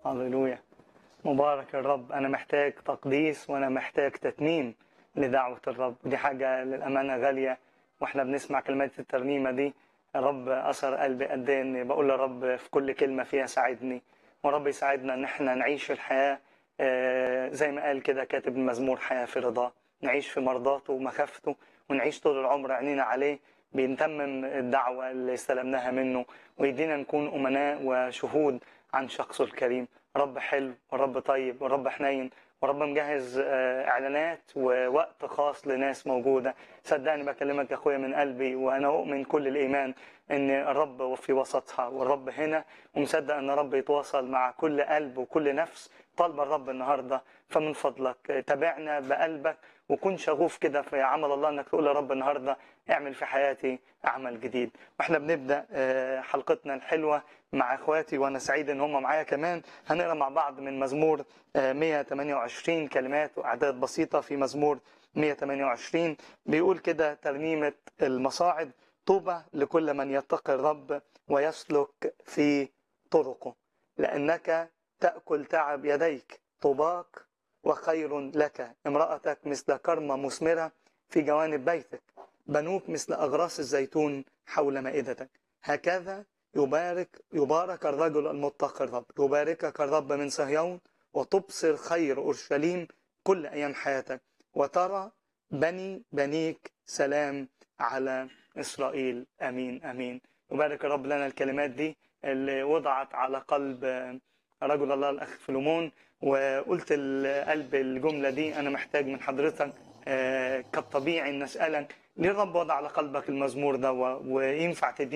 هللويا مبارك الرب أنا محتاج تقديس وأنا محتاج تتميم لدعوة الرب دي حاجة للأمانة غالية وإحنا بنسمع كلمات الترنيمة دي الرب أثر قلبي قد إيه إني بقول للرب في كل كلمة فيها ساعدني ورب يساعدنا إن إحنا نعيش الحياة آه، زي ما قال كده كاتب المزمور حياة في رضاه نعيش في مرضاته ومخافته ونعيش طول العمر عينينا عليه بنتمم الدعوة اللي استلمناها منه ويدينا نكون أمناء وشهود عن شخصه الكريم رب حلو ورب طيب ورب حنين ورب مجهز آه، اعلانات ووقت خاص لناس موجوده صدقني بكلمك يا اخويا من قلبي وانا اؤمن كل الايمان ان الرب في وسطها والرب هنا ومصدق ان الرب يتواصل مع كل قلب وكل نفس طالب الرب النهارده فمن فضلك تابعنا بقلبك وكن شغوف كده في عمل الله انك تقول يا رب النهارده اعمل في حياتي عمل جديد واحنا بنبدا آه، حلقتنا الحلوه مع اخواتي وانا سعيد ان هم معايا كمان هنقرا مع بعض من مزمور آه، 128 كلمات واعداد بسيطه في مزمور 128 بيقول كده ترنيمه المصاعد طوبى لكل من يتقي الرب ويسلك في طرقه لانك تاكل تعب يديك طوباك وخير لك امرأتك مثل كرمة مثمرة في جوانب بيتك بنوك مثل أغراس الزيتون حول مائدتك هكذا يبارك يبارك الرجل المتقي الرب يباركك الرب من صهيون وتبصر خير أورشليم كل أيام حياتك وترى بني بنيك سلام على إسرائيل أمين أمين يبارك الرب لنا الكلمات دي اللي وضعت على قلب رجل الله الأخ فلومون وقلت القلب الجملة دي أنا محتاج من حضرتك آه، كالطبيعي أن أسألك ليه الرب وضع على قلبك المزمور ده و- وينفع تدي